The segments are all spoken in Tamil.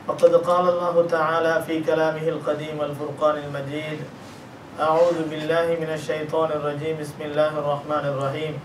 وقد قال الله تعالى في كلامه القديم الفرقان المجيد أعوذ بالله من الشيطان الرجيم بسم الله الرحمن الرحيم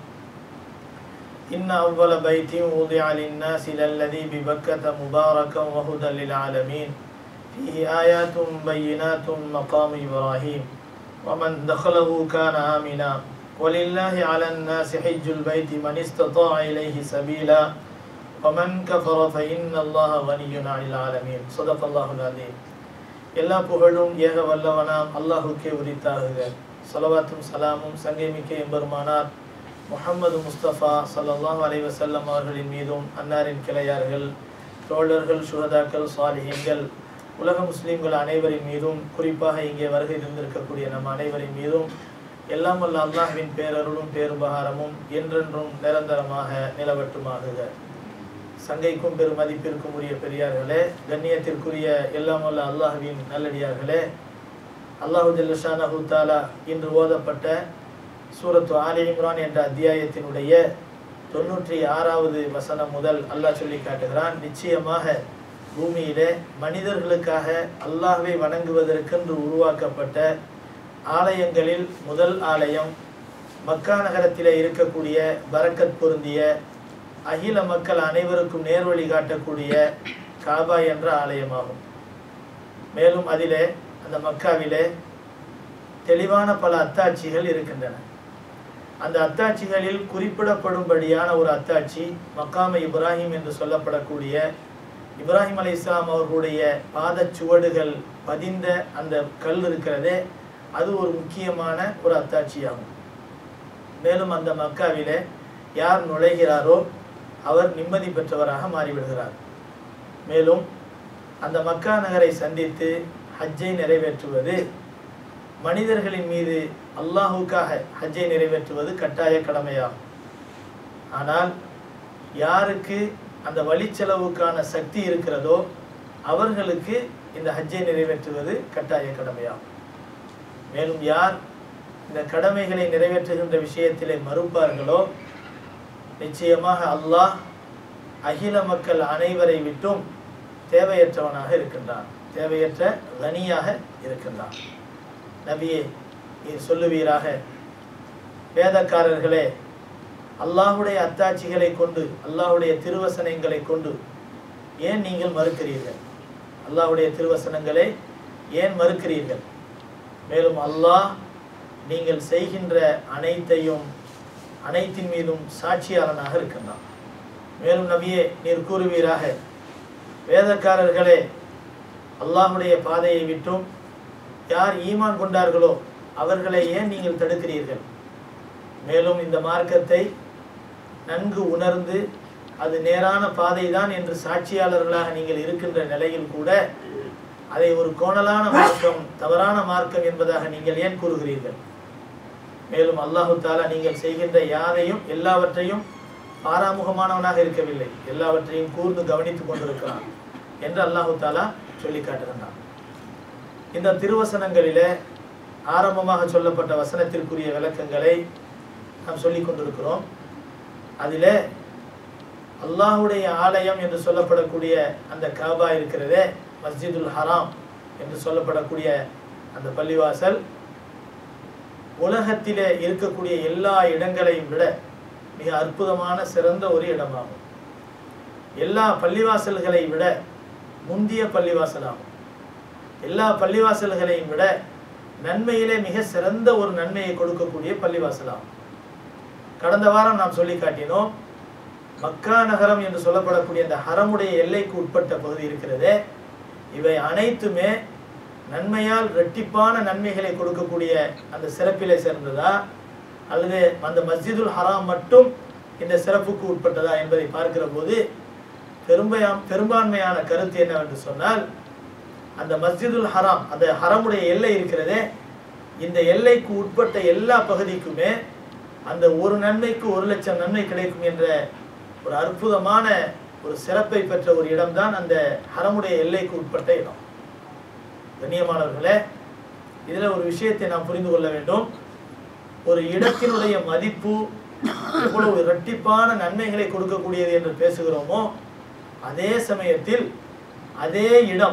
إن أول بيت وضع للناس للذي ببكة مباركا وهدى للعالمين فيه آيات بينات مقام إبراهيم ومن دخله كان آمنا ولله على الناس حج البيت من استطاع إليه سبيلا ومن كفر فإن الله غني عن العالمين صدق الله العظيم எல்லா புகழும் ஏக வல்லவனாம் அல்லாஹுக்கே உரித்தாகுக சலவாத்தும் சலாமும் சங்கைமிக்க எம்பெருமானார் முஹம்மது முஸ்தபா ஸல்லல்லாஹு அலைஹி வஸல்லம் அவர்களின் மீதும் அன்னாரின் கிளையார்கள் தோழர்கள் சுகதாக்கள் சாலிஹீன்கள் உலக முஸ்லீம்கள் அனைவரின் மீதும் குறிப்பாக இங்கே வருகை இருந்திருக்கக்கூடிய நம் அனைவரின் மீதும் எல்லாம் வல்ல அல்லாஹ்வின் பேரருளும் பேருபகாரமும் என்றென்றும் நிரந்தரமாக நிலவட்டுமாகுக சங்கைக்கும் பெரும் மதிப்பிற்கும் உரிய பெரியார்களே கண்ணியத்திற்குரிய எல்லாம் வல்ல அல்லாஹ்வின் நல்லடியார்களே அல்லாஹு ஜல்லஷானஹு தாலா இன்று ஓதப்பட்ட சூரத்து ஆலி இம்ரான் என்ற அத்தியாயத்தினுடைய தொண்ணூற்றி ஆறாவது வசனம் முதல் அல்லாஹ் சொல்லி காட்டுகிறான் நிச்சயமாக பூமியிலே மனிதர்களுக்காக அல்லாஹ்வை வணங்குவதற்கென்று உருவாக்கப்பட்ட ஆலயங்களில் முதல் ஆலயம் மக்கா நகரத்திலே இருக்கக்கூடிய பரக்கத் பொருந்திய அகில மக்கள் அனைவருக்கும் நேர்வழி காட்டக்கூடிய காபா என்ற ஆலயமாகும் மேலும் அதிலே அந்த மக்காவிலே தெளிவான பல அத்தாட்சிகள் இருக்கின்றன அந்த அத்தாட்சிகளில் குறிப்பிடப்படும்படியான ஒரு அத்தாட்சி மக்காம இப்ராஹிம் என்று சொல்லப்படக்கூடிய இப்ராஹிம் அலை இஸ்லாம் அவர்களுடைய பாதச்சுவடுகள் பதிந்த அந்த கல் இருக்கிறதே அது ஒரு முக்கியமான ஒரு அத்தாட்சியாகும் மேலும் அந்த மக்காவிலே யார் நுழைகிறாரோ அவர் நிம்மதி பெற்றவராக மாறிவிடுகிறார் மேலும் அந்த மக்கா நகரை சந்தித்து ஹஜ்ஜை நிறைவேற்றுவது மனிதர்களின் மீது அல்லாஹுக்காக ஹஜ்ஜை நிறைவேற்றுவது கட்டாய கடமையாகும் ஆனால் யாருக்கு அந்த வழிச்செலவுக்கான சக்தி இருக்கிறதோ அவர்களுக்கு இந்த ஹஜ்ஜை நிறைவேற்றுவது கட்டாய கடமையாகும் மேலும் யார் இந்த கடமைகளை நிறைவேற்றுகின்ற விஷயத்திலே மறுப்பார்களோ நிச்சயமாக அல்லாஹ் அகில மக்கள் அனைவரை விட்டும் தேவையற்றவனாக இருக்கின்றான் தேவையற்ற கனியாக இருக்கின்றான் நபியே நீர் சொல்லுவீராக வேதக்காரர்களே அல்லாஹுடைய அத்தாட்சிகளை கொண்டு அல்லாஹுடைய திருவசனங்களை கொண்டு ஏன் நீங்கள் மறுக்கிறீர்கள் அல்லாஹுடைய திருவசனங்களை ஏன் மறுக்கிறீர்கள் மேலும் அல்லாஹ் நீங்கள் செய்கின்ற அனைத்தையும் அனைத்தின் மீதும் சாட்சியாளனாக இருக்கின்றான் மேலும் நபியே நீர் கூறுவீராக வேதக்காரர்களே அல்லாஹுடைய பாதையை விட்டும் யார் ஈமான் கொண்டார்களோ அவர்களை ஏன் நீங்கள் தடுக்கிறீர்கள் மேலும் இந்த மார்க்கத்தை நன்கு உணர்ந்து அது நேரான பாதைதான் என்று சாட்சியாளர்களாக நீங்கள் இருக்கின்ற நிலையில் கூட அதை ஒரு கோணலான மார்க்கம் தவறான மார்க்கம் என்பதாக நீங்கள் ஏன் கூறுகிறீர்கள் மேலும் அல்லாஹு தாலா நீங்கள் செய்கின்ற யாரையும் எல்லாவற்றையும் பாராமுகமானவனாக இருக்கவில்லை எல்லாவற்றையும் கூர்ந்து கவனித்துக் கொண்டிருக்கிறான் என்று அல்லாஹு தாலா சொல்லி காட்டுகின்றான் இந்த திருவசனங்களிலே ஆரம்பமாக சொல்லப்பட்ட வசனத்திற்குரிய விளக்கங்களை நாம் சொல்லிக் கொண்டிருக்கிறோம் அதிலே அல்லாஹுடைய ஆலயம் என்று சொல்லப்படக்கூடிய அந்த காபா இருக்கிறதே மஸ்ஜிதுல் ஹராம் என்று சொல்லப்படக்கூடிய அந்த பள்ளிவாசல் உலகத்திலே இருக்கக்கூடிய எல்லா இடங்களையும் விட மிக அற்புதமான சிறந்த ஒரு இடமாகும் எல்லா பள்ளிவாசல்களை விட முந்திய பள்ளிவாசலாகும் எல்லா பள்ளிவாசல்களையும் விட நன்மையிலே மிக சிறந்த ஒரு நன்மையை கொடுக்கக்கூடிய பள்ளிவாசலாகும் கடந்த வாரம் நாம் சொல்லி காட்டினோம் மக்கா நகரம் என்று சொல்லப்படக்கூடிய அந்த ஹரமுடைய எல்லைக்கு உட்பட்ட பகுதி இருக்கிறதே இவை அனைத்துமே நன்மையால் இரட்டிப்பான நன்மைகளை கொடுக்கக்கூடிய அந்த சிறப்பிலே சேர்ந்ததா அல்லது அந்த மஸ்ஜிதுல் ஹராம் மட்டும் இந்த சிறப்புக்கு உட்பட்டதா என்பதை பார்க்கிற போது பெரும்பையாம் பெரும்பான்மையான கருத்து என்னவென்று சொன்னால் அந்த மஸ்ஜிதுல் ஹராம் அந்த ஹரமுடைய எல்லை இருக்கிறதே இந்த எல்லைக்கு உட்பட்ட எல்லா பகுதிக்குமே அந்த ஒரு நன்மைக்கு ஒரு லட்சம் நன்மை கிடைக்கும் என்ற ஒரு அற்புதமான ஒரு சிறப்பை பெற்ற ஒரு இடம்தான் அந்த ஹரமுடைய எல்லைக்கு உட்பட்ட இடம் கண்ணியமானவர்களே இதில் ஒரு விஷயத்தை நாம் புரிந்து கொள்ள வேண்டும் ஒரு இடத்தினுடைய மதிப்பு எவ்வளவு இரட்டிப்பான நன்மைகளை கொடுக்கக்கூடியது என்று பேசுகிறோமோ அதே சமயத்தில் அதே இடம்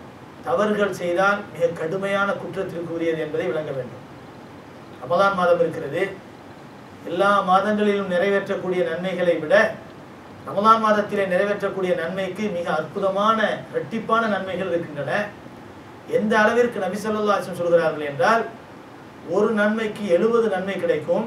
தவறுகள் செய்தால் மிக கடுமையான குற்றத்திற்குரியது என்பதை விளங்க வேண்டும் ரமலான் மாதம் இருக்கிறது எல்லா மாதங்களிலும் நிறைவேற்றக்கூடிய நன்மைகளை விட ரமலான் மாதத்திலே நிறைவேற்றக்கூடிய நன்மைக்கு மிக அற்புதமான இரட்டிப்பான நன்மைகள் இருக்கின்றன எந்த அளவிற்கு நபி ஸல்லல்லாஹு அலைஹி வஸல்லம் சொல்கிறார்கள் என்றால் ஒரு நன்மைக்கு எழுபது நன்மை கிடைக்கும்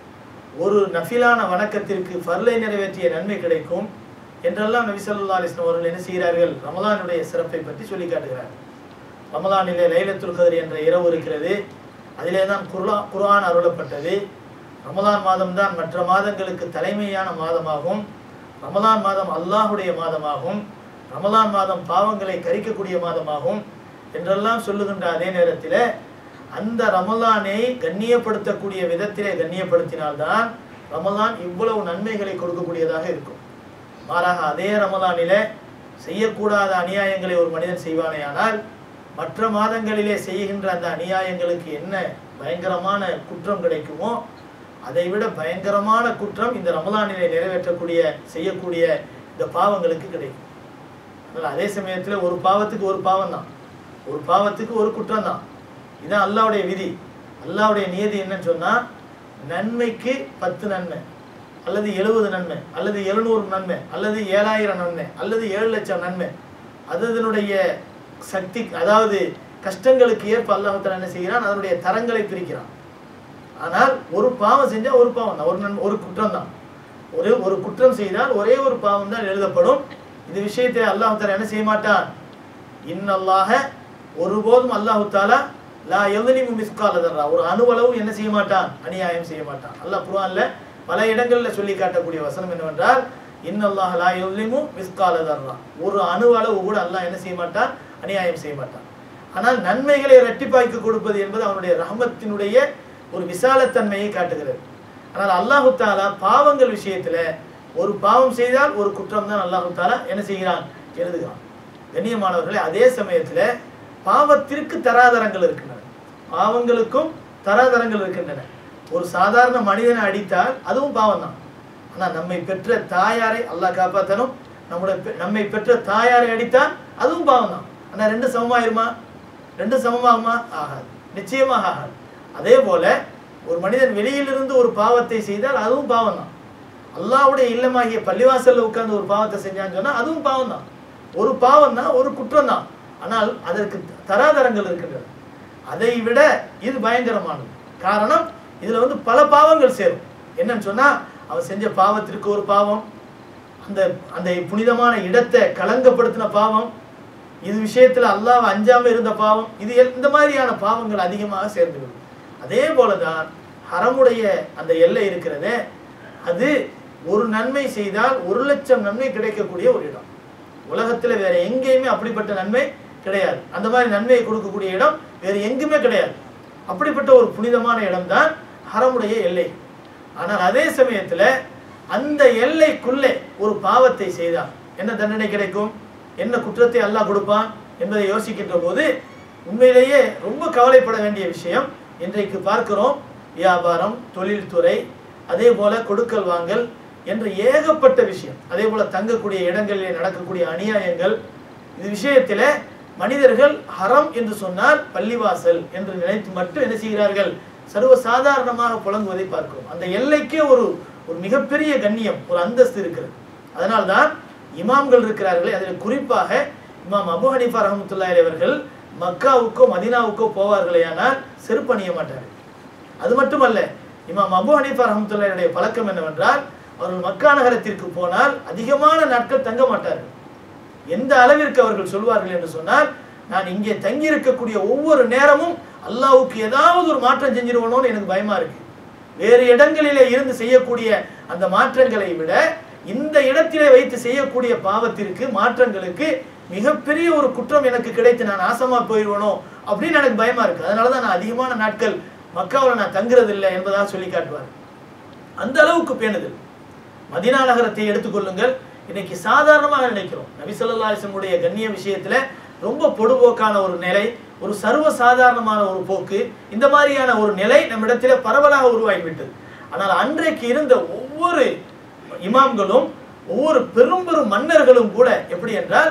ஒரு நஃபிலான வணக்கத்திற்கு ஃபர்லை நிறைவேற்றிய நன்மை கிடைக்கும் என்றெல்லாம் நபி ஸல்லல்லாஹு அலைஹி வஸல்லம் அவர்கள் என்ன செய்கிறார்கள் ரமலானுடைய சிறப்பை பற்றி சொல்லி காட்டுகிறார்கள் ரமலானிலே லைலத்துல் கத்ர் என்ற இரவு இருக்கிறது அதிலே தான் குர்ஆ குர்ஆன் அருளப்பட்டது ரமலான் மாதம் தான் மற்ற மாதங்களுக்கு தலைமையான மாதமாகும் ரமலான் மாதம் அல்லாஹுடைய மாதமாகும் ரமலான் மாதம் பாவங்களை கரிக்கக்கூடிய மாதமாகும் என்றெல்லாம் சொல்லுகின்ற அதே நேரத்தில் அந்த ரமலானை கண்ணியப்படுத்தக்கூடிய விதத்திலே கண்ணியப்படுத்தினால்தான் ரமலான் இவ்வளவு நன்மைகளை கொடுக்கக்கூடியதாக இருக்கும் மாறாக அதே ரமலானிலே செய்யக்கூடாத அநியாயங்களை ஒரு மனிதன் செய்வானேயானால் மற்ற மாதங்களிலே செய்கின்ற அந்த அநியாயங்களுக்கு என்ன பயங்கரமான குற்றம் கிடைக்குமோ அதை விட பயங்கரமான குற்றம் இந்த ரமலானிலே நிறைவேற்றக்கூடிய செய்யக்கூடிய இந்த பாவங்களுக்கு கிடைக்கும் அதனால அதே சமயத்தில் ஒரு பாவத்துக்கு ஒரு பாவம் தான் ஒரு பாவத்துக்கு ஒரு குற்றம் தான் இதான் அல்லாவுடைய விதி அல்லாவுடைய நியதி என்னன்னு சொன்னா நன்மைக்கு பத்து நன்மை அல்லது எழுபது நன்மை அல்லது எழுநூறு நன்மை அல்லது ஏழாயிரம் நன்மை அல்லது ஏழு லட்சம் நன்மை அது அதனுடைய சக்தி அதாவது கஷ்டங்களுக்கு ஏற்ப அல்லாஹ் என்ன செய்கிறான் அதனுடைய தரங்களை பிரிக்கிறான் ஆனால் ஒரு பாவம் செஞ்சா ஒரு பாவம் தான் ஒரு நன் ஒரு குற்றம் தான் ஒரு ஒரு குற்றம் செய்தால் ஒரே ஒரு பாவம் தான் எழுதப்படும் இந்த விஷயத்தை அல்லாஹ் தாலா என்ன செய்ய மாட்டான் இன்னல்லாக ஒருபோதும் அல்லாஹு தாலா லா எவ்வளிமு மிஸ்கால தர்றா ஒரு அணுவளவு என்ன செய்ய மாட்டான் அநியாயம் செய்ய மாட்டான் அல்லாஹ் குர்ஆன்ல பல இடங்கள்ல சொல்லி காட்டக்கூடிய வசனம் என்னவென்றால் இன்னல்லாஹ் லா எவ்வளிமு மிஸ்கால தர்றா ஒரு அணுவளவு கூட அல்லாஹ் என்ன செய்ய மாட்டான் அநியாயம் செய்ய மாட்டான் ஆனால் நன்மைகளை இரட்டிப்பாக்கி கொடுப்பது என்பது அவனுடைய ரஹமத்தினுடைய ஒரு விசாலத்தன்மையை காட்டுகிறது ஆனால் அல்லாஹு தாலா பாவங்கள் விஷயத்துல ஒரு பாவம் செய்தால் ஒரு குற்றம் தான் அல்லாஹு தாலா என்ன செய்கிறான் எழுதுகிறான் கண்ணியமானவர்களே அதே சமயத்துல பாவத்திற்கு தராதரங்கள் இருக்கின்றன பாவங்களுக்கும் தராதரங்கள் இருக்கின்றன ஒரு சாதாரண மனிதனை அடித்தால் அதுவும் பாவம் தான் ஆனா நம்மை பெற்ற தாயாரை அல்லாஹ் காப்பாற்றணும் நம்முடைய பெ- நம்மை பெற்ற தாயாரை அடித்தால் அதுவும் பாவம் தான் ஆனா ரெண்டு சமமாயிருமா ரெண்டு சமமாகுமா ஆகாது நிச்சயமாக ஆகாது அதே போல ஒரு மனிதன் வெளியிலிருந்து ஒரு பாவத்தை செய்தால் அதுவும் பாவம் தான் அல்லாஹ்வுடைய இல்லமாகிய பள்ளிவாசல்ல உட்கார்ந்து ஒரு பாவத்தை செஞ்சான்னு சொன்னா அதுவும் பாவம் தான் ஒரு பாவம் தான் ஒரு குற்றம் தான் ஆனால் அதற்கு தராதரங்கள் இருக்கின்றன அதை விட இது பயங்கரமானது காரணம் இதுல வந்து பல பாவங்கள் சேரும் என்னன்னு சொன்னா அவன் செஞ்ச பாவத்திற்கு ஒரு பாவம் அந்த அந்த புனிதமான இடத்தை கலங்கப்படுத்தின பாவம் இது விஷயத்துல அல்லாஹ் அஞ்சாம இருந்த பாவம் இது எல்- இந்த மாதிரியான பாவங்கள் அதிகமாக சேர்ந்துவிடும் அதே போலதான் ஹரமுடைய அந்த எல்லை இருக்கிறதே அது ஒரு நன்மை செய்தால் ஒரு லட்சம் நன்மை கிடைக்கக்கூடிய ஒரு இடம் உலகத்துல வேற எங்கேயுமே அப்படிப்பட்ட நன்மை கிடையாது அந்த மாதிரி நன்மையை கொடுக்கக்கூடிய இடம் வேற எங்குமே கிடையாது அப்படிப்பட்ட ஒரு புனிதமான இடம்தான் ஹரமுடைய எல்லை ஆனால் அதே சமயத்துல அந்த எல்லைக்குள்ளே ஒரு பாவத்தை செய்தால் என்ன தண்டனை கிடைக்கும் என்ன குற்றத்தை அல்லாஹ் கொடுப்பான் என்பதை யோசிக்கின்ற போது உண்மையிலேயே ரொம்ப கவலைப்பட வேண்டிய விஷயம் இன்றைக்கு பார்க்கிறோம் வியாபாரம் தொழில்துறை அதே போல கொடுக்கல் வாங்கல் என்று ஏகப்பட்ட விஷயம் அதே போல தங்கக்கூடிய இடங்களிலே நடக்கக்கூடிய அநியாயங்கள் இது விஷயத்தில மனிதர்கள் ஹரம் என்று சொன்னால் பள்ளிவாசல் என்று நினைத்து மட்டும் என்ன செய்கிறார்கள் சர்வ சாதாரணமாக புழங்குவதை பார்க்கிறோம் அந்த எல்லைக்கே ஒரு ஒரு மிகப்பெரிய கண்ணியம் ஒரு அந்தஸ்து இருக்கிறது அதனால்தான் இமாம்கள் இருக்கிறார்களே அதில் குறிப்பாக இமாம் அபு ஹனீஃபா ரஹமத்துல்லாஹி அவர்கள் மக்காவுக்கோ மதீனாவுக்கோ போவார்களேயானால் செருப்பு அணிய மாட்டார்கள் அது மட்டுமல்ல இமாம் அபு ஹனீஃபா ரஹமத்துல்லாஹியுடைய பழக்கம் என்னவென்றால் அவர்கள் மக்கா நகரத்திற்கு போனால் அதிகமான நாட்கள் தங்க மாட்டார்கள் எந்த அளவிற்கு அவர்கள் சொல்வார்கள் என்று சொன்னால் நான் இங்கே தங்கி இருக்கக்கூடிய ஒவ்வொரு நேரமும் அல்லாஹ்வுக்கு ஏதாவது ஒரு மாற்றம் செஞ்சிருவனோன்னு எனக்கு பயமா இருக்கு வேறு இடங்களிலே இருந்து செய்யக்கூடிய அந்த மாற்றங்களை விட இந்த இடத்திலே வைத்து செய்யக்கூடிய பாவத்திற்கு மாற்றங்களுக்கு மிகப்பெரிய ஒரு குற்றம் எனக்கு கிடைத்து நான் நாசமா போயிடுவனோ அப்படின்னு எனக்கு பயமா இருக்கு அதனால தான் நான் அதிகமான நாட்கள் மக்காவில் நான் தங்குறது இல்லை என்பதாக சொல்லி காட்டுவார் அந்த அளவுக்கு பேணுதல் மதினா நகரத்தை எடுத்துக்கொள்ளுங்கள் இன்னைக்கு சாதாரணமாக நினைக்கிறோம் நபி ஸல்லல்லாஹு அலைஹி வஸல்லம் உடைய கண்ணிய விஷயத்துல ரொம்ப பொடுபோக்கான ஒரு நிலை ஒரு சர்வ சாதாரணமான ஒரு போக்கு இந்த மாதிரியான ஒரு நிலை நம்மிடத்தில பரவலாக உருவாகிவிட்டது ஆனால் அன்றைக்கு இருந்த ஒவ்வொரு இமாம்களும் ஒவ்வொரு பெரும் பெரும் மன்னர்களும் கூட எப்படி என்றால்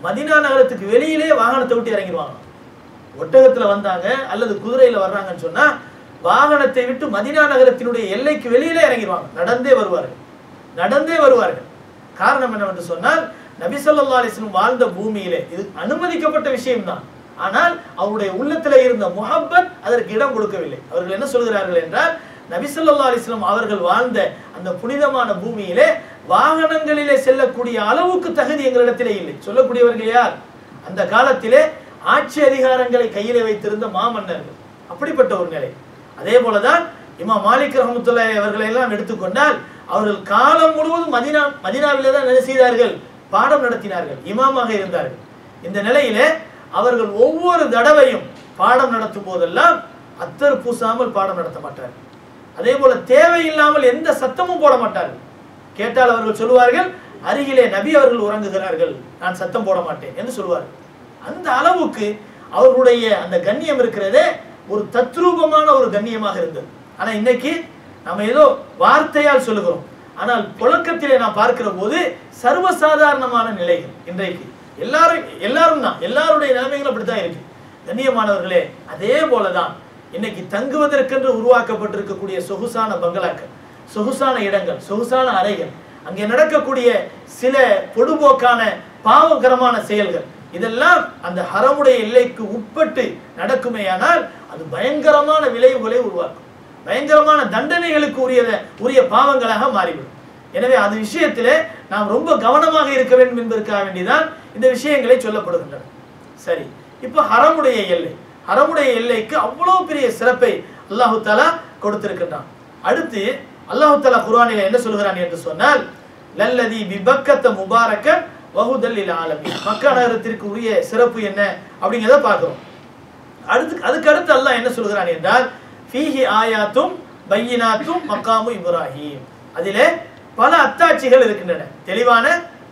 மதினா நகரத்துக்கு வெளியிலே வாகனத்தை விட்டு இறங்கிடுவாங்க ஒட்டகத்துல வந்தாங்க அல்லது குதிரையில வர்றாங்கன்னு சொன்னா வாகனத்தை விட்டு மதினா நகரத்தினுடைய எல்லைக்கு வெளியிலே இறங்கிடுவாங்க நடந்தே வருவார்கள் நடந்தே வருவார்கள் காரணம் என்னவென்று சொன்னால் நபி ஸல்லல்லாஹு அலைஹி வஸல்லம் வாழ்ந்த பூமியிலே இது அனுமதிக்கப்பட்ட விஷயம்தான் ஆனால் அவருடைய உள்ளத்திலே இருந்த முஹப்பத் அதற்கு இடம் கொடுக்கவில்லை அவர்கள் என்ன சொல்கிறார்கள் என்றால் நபி ஸல்லல்லாஹு அலைஹி வஸல்லம் அவர்கள் வாழ்ந்த அந்த புனிதமான பூமியிலே வாகனங்களிலே செல்லக்கூடிய அளவுக்கு தகுதி எங்களிடத்திலே இல்லை சொல்லக்கூடியவர்கள் யார் அந்த காலத்திலே ஆட்சி அதிகாரங்களை கையிலே வைத்திருந்த மாமன்னர்கள் அப்படிப்பட்ட ஒரு நிலை அதே போலதான் இமாம் மாலிக் ரஹமத்துல்லாஹி அவர்களை எல்லாம் எடுத்துக்கொண்டால் அவர்கள் காலம் முழுவதும் மதினா மதினாவிலே தான் என்ன செய்தார்கள் பாடம் நடத்தினார்கள் இமாமாக இருந்தார்கள் இந்த நிலையிலே அவர்கள் ஒவ்வொரு தடவையும் பாடம் நடத்தும் போதெல்லாம் அத்தர் பூசாமல் பாடம் நடத்த மாட்டார்கள் அதே போல தேவையில்லாமல் எந்த சத்தமும் போட மாட்டார்கள் கேட்டால் அவர்கள் சொல்லுவார்கள் அருகிலே நபி அவர்கள் உறங்குகிறார்கள் நான் சத்தம் போட மாட்டேன் என்று சொல்வார்கள் அந்த அளவுக்கு அவர்களுடைய அந்த கண்ணியம் இருக்கிறதே ஒரு தத்ரூபமான ஒரு கண்ணியமாக இருந்தது ஆனா இன்னைக்கு நம்ம ஏதோ வார்த்தையால் சொல்லுகிறோம் ஆனால் புழக்கத்திலே நான் பார்க்கிற போது சர்வசாதாரணமான நிலைகள் இன்றைக்கு எல்லாரும் எல்லாரும் தான் எல்லாருடைய நிலைமைகளும் அப்படித்தான் இருக்கு கண்ணியமானவர்களே அதே போலதான் இன்னைக்கு தங்குவதற்கென்று உருவாக்கப்பட்டிருக்கக்கூடிய சொகுசான பங்களாக்கள் சொகுசான இடங்கள் சொகுசான அறைகள் அங்கே நடக்கக்கூடிய சில பொடுபோக்கான பாவகரமான செயல்கள் இதெல்லாம் அந்த ஹரமுடைய எல்லைக்கு உட்பட்டு நடக்குமேயானால் அது பயங்கரமான விளைவுகளை உருவாக்கும் பயங்கரமான தண்டனைகளுக்கு உரியத உரிய பாவங்களாக மாறிவிடும் எனவே அது விஷயத்திலே நாம் ரொம்ப கவனமாக இருக்க வேண்டும் என்பதற்காக வேண்டிதான் இந்த விஷயங்களை சொல்லப்படுகின்றன சரி இப்போ ஹரமுடைய எல்லை ஹரமுடைய எல்லைக்கு அவ்வளவு பெரிய சிறப்பை அல்லாஹு தாலா கொடுத்திருக்கின்றான் அடுத்து அல்லாஹு தாலா குர்ஆனில் என்ன சொல்கிறான் என்று சொன்னால் லல்லதி பிபக்கத்த முபாரக்கன் வஹுதல்லில் ஆலமி மக்கா நகரத்திற்கு உரிய சிறப்பு என்ன அப்படிங்கிறத பார்க்கிறோம் அடுத்து அதுக்கு அடுத்து அல்லாஹ் என்ன சொல்கிறான் என்றால் ஃபீஹி ஆயாத்தும் பையினாத்தும் மக்காமு இப்ராஹிம் அதிலே பல அத்தாட்சிகள் இருக்கின்றன தெளிவான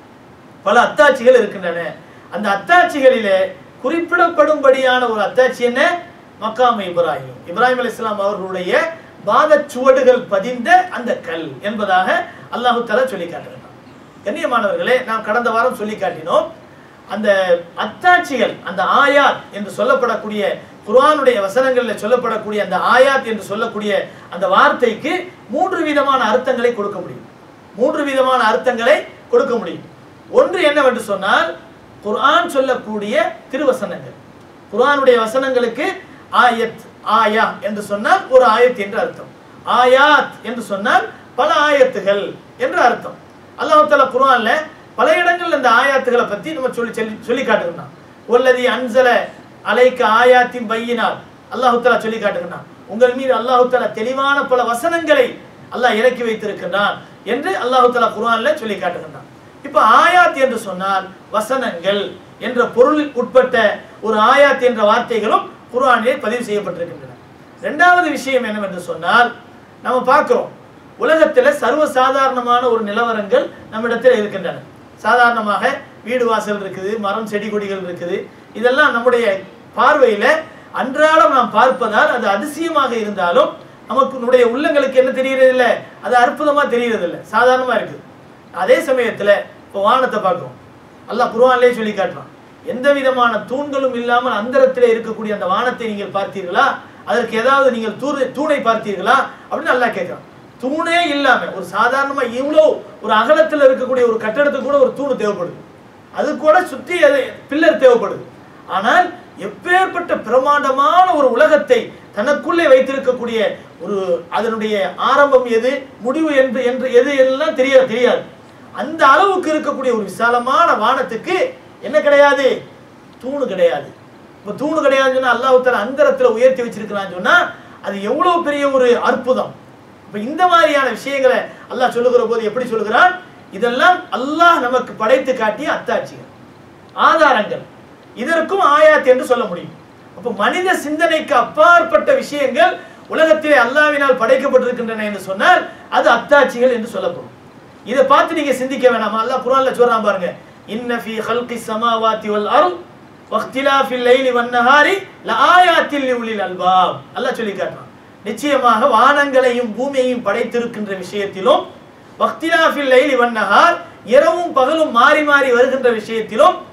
பல அத்தாட்சிகள் இருக்கின்றன அந்த அத்தாட்சிகளிலே குறிப்பிடப்படும்படியான ஒரு அத்தாட்சி என்ன மக்காமு இப்ராஹிம் இப்ராஹிம் அலைஹிஸ்ஸலாம் அவர்களுடைய பாதச்சுவடுகள் பதிந்த அந்த கல் என்பதாக அல்லாஹு தஆலா சொல்லி காட்டுகிறான் கண்ணியமானவர்களே நாம் கடந்த வாரம் சொல்லி காட்டினோம் அந்த அத்தாட்சிகள் அந்த ஆயாத் என்று சொல்லப்படக்கூடிய குர்ஆனுடைய வசனங்களில் சொல்லப்படக்கூடிய அந்த ஆயாத் என்று சொல்லக்கூடிய அந்த வார்த்தைக்கு மூன்று விதமான அர்த்தங்களை கொடுக்க முடியும் மூன்று விதமான அர்த்தங்களை கொடுக்க முடியும் ஒன்று என்னவென்று சொன்னால் குர்ஆன் சொல்லக்கூடிய திருவசனங்கள் குர்ஆனுடைய வசனங்களுக்கு ஆயத் ஆயா என்று சொன்னால் ஒரு ஆயத் என்று அர்த்தம் ஆயாத் என்று சொன்னால் பல ஆயத்துகள் என்று அர்த்தம் அல்லாஹ் தஆலா குர்ஆன்ல பல இடங்கள்ல இந்த ஆயாத்துகளை பத்தி நம்ம சொல்லி சொல்லி சொல்லி காட்டுகிறான் ஒல்லதி அன்சல அலைக்க ஆயாத்தின் பையினால் அல்லாஹ் தஆலா சொல்லி காட்டுகிறான் உங்கள் மீது அல்லாஹ் தஆலா தெளிவான பல வசனங்களை அல்லாஹ் இறக்கி வைத்திருக்கின்றான் என்று அல்லாஹ் தஆலா குர்ஆன்ல சொல்லி காட்டுகிறான் இப்ப ஆயாத் என்று சொன்னால் வசனங்கள் என்ற பொருளில் உட்பட்ட ஒரு ஆயாத் என்ற வார்த்தைகளும் குர்ஆனிலே பதிவு செய்யப்பட்டிருக்கின்றன இரண்டாவது விஷயம் என்னவென்று சொன்னால் நம்ம பார்க்கிறோம் உலகத்தில் சர்வசாதாரணமான ஒரு நிலவரங்கள் நம்மிடத்தில் இருக்கின்றன சாதாரணமாக வீடு வாசல் இருக்குது மரம் செடி கொடிகள் இருக்குது இதெல்லாம் நம்முடைய பார்வையில அன்றாடம் நாம் பார்ப்பதால் அது அதிசயமாக இருந்தாலும் நமக்கு நம்முடைய உள்ளங்களுக்கு என்ன தெரியறது இல்ல அது அற்புதமா தெரியறது இல்ல சாதாரணமா இருக்குது அதே சமயத்துல இப்போ வானத்தை பார்க்கிறோம் அல்லாஹ் குர்ஆன்லயே சொல்லி காட்டுறான் எந்த விதமான தூண்களும் இல்லாமல் அந்தரத்திலே இருக்கக்கூடிய அந்த வானத்தை நீங்கள் பார்த்தீர்களா அதற்கு ஏதாவது நீங்கள் தூணை தூணை பார்த்தீர்களா அப்படின்னு அல்லாஹ் கேட்கிறான் தூணே இல்லாம ஒரு சாதாரணமா இவ்வளோ ஒரு அகலத்தில் இருக்கக்கூடிய ஒரு கட்டடத்துக்கு கூட ஒரு தூண் தேவைப்படுது அது கூட சுற்றி அது பில்லர் தேவைப்படுது ஆனால் எப்பேற்பட்ட பிரமாண்டமான ஒரு உலகத்தை தனக்குள்ளே வைத்திருக்கக்கூடிய ஒரு அதனுடைய ஆரம்பம் எது முடிவு என்று என்று எது எல்லாம் தெரிய தெரியாது அந்த அளவுக்கு இருக்கக்கூடிய ஒரு விசாலமான வானத்துக்கு என்ன கிடையாது தூணு கிடையாது இப்போ தூணு கிடையாதுன்னு சொன்னா அல்லாஹ் தஆலா அந்தரத்துல உயர்த்தி வச்சிருக்கிறான்னு சொன்னா அது எவ்வளவு பெரிய ஒரு அற்புதம் இப்ப இந்த மாதிரியான விஷயங்களை அல்லாஹ் சொல்லுகிற போது எப்படி சொல்லுகிறான் இதெல்லாம் அல்லாஹ் நமக்கு படைத்து காட்டிய அத்தாட்சிகள் ஆதாரங்கள் இதற்கும் ஆயாத் என்று சொல்ல முடியும் அப்ப மனித சிந்தனைக்கு அப்பாற்பட்ட விஷயங்கள் உலகத்திலே அல்லாவினால் படைக்கப்பட்டிருக்கின்றன என்று சொன்னால் அது அத்தாட்சிகள் என்று சொல்லப்படும் இதை பார்த்து நீங்க சிந்திக்க வேணாமா அல்லாஹ் குர்ஆன்ல சொல்றான் பாருங்க இன்ன ஃபீ ஹல்கி ஸமாவாதி வல் அர்த் வக்திலாஃபில் லைலி வன் நஹாரி லஆயாத்தில் லிஉலில் அல்பாப் அல்லாஹ் சொல்லி காட்டுறான் நிச்சயமாக வானங்களையும் பூமியையும் படைத்திருக்கின்ற விஷயத்திலும் வக்திலாஃபில் லைலி வன் நஹார் இரவும் பகலும் மாறி மாறி வருகின்ற விஷயத்திலும்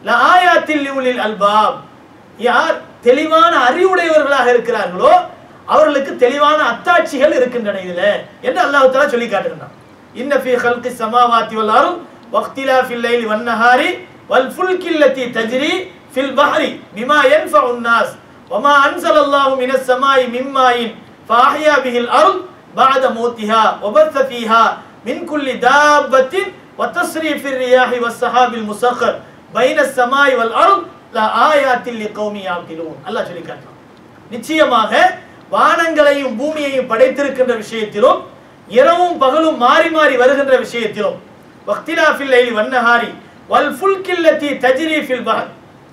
லஆயாத்தில் லிஉலில் அல்பாப் யார் தெளிவான அறிவுடையவர்களாக இருக்கிறார்களோ அவர்களுக்கு தெளிவான அத்தாட்சிகள் இருக்கின்றன இதுல என்று அல்லாஹ் தஆலா சொல்லி காட்டுகின்றான் இன்ன ஃபீ ஹல்கி ஸமாவாத்தி வல் அர்த் வக்திலாஃபில் லைலி வன் நஹாரி வல் ஃபுல்கி அல்லதி தஜ்ரி ஃபில் பஹ்ரி பிமா யன்ஃபஉ الناس وما أنزل الله من السماء من ماء فأحيا به الأرض بعد موتها وبث فيها من كل دابة وتصريف الرياح والسحاب المسخر بين السماء والأرض لآيات لقوم يعقلون அல்லாஹ் சொல்லி காட்டுறான் நிச்சயமாக வானங்களையும் பூமியையும் படைத்திருக்கின்ற விஷயத்திலும் இரவும் பகலும் மாறி மாறி வருகின்ற விஷயத்திலும் வக்திலாஃபில் லைலி வன்னஹாரி வல் ஃபுல்கில்லதி தஜ்ரி ஃபில் பஹர்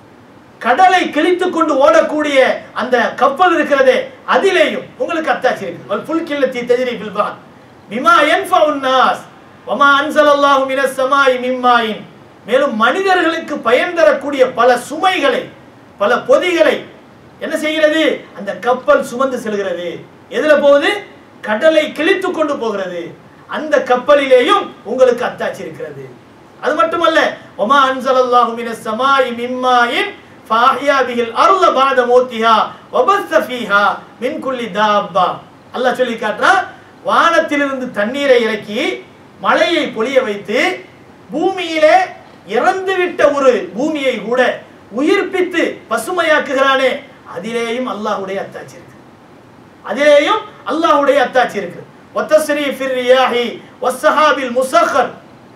கடலை கிழித்து கொண்டு ஓடக்கூடிய அந்த கப்பல் இருக்கிறதே அதிலேயும் உங்களுக்கு அத்தாட்சி இருக்கு வல் ஃபுல்கில்லதி தஜ்ரி ஃபில் பஹர் பிமா யன்ஃபஉன் நாஸ் வமா அன்ஸலல்லாஹு மினஸ் ஸமாஇ மிம்மாயின் மேலும் மனிதர்களுக்கு பயன் தரக்கூடிய பல சுமைகளை பல பொதிகளை என்ன செய்கிறது அந்த கப்பல் சுமந்து செல்கிறது எதுல போகுது கடலை கிழித்து கொண்டு போகிறது அந்த கப்பலிலேயும் உங்களுக்கு அத்தாட்சி இருக்கிறது அது மட்டுமல்ல ஒமா அன்சலல்லாஹு மினஸ் ஸமாஇ மிம்மாயின் ஃபாஹியா பிஹில் அர்ல பாத மௌத்திஹா வபஸ்ஸ ஃபீஹா மின் குல்லி தாப்பா அல்லாஹ் சொல்லி காட்டுறா வானத்திலிருந்து தண்ணீரை இறக்கி மழையை பொழிய வைத்து பூமியிலே இறந்துவிட்ட ஒரு பூமியை கூட உயிர்ப்பித்து பசுமையாக்குகிறானே அதிலேயும் அல்லாஹ்வுடைய அத்தாட்சி இருக்கு அதிலேயும் அல்லாஹ்வுடைய அத்தாட்சி இருக்கு வத்தஸ்ரீ ஃபிர் ரியாஹி வஸ்ஸஹாபில் முஸக்கர்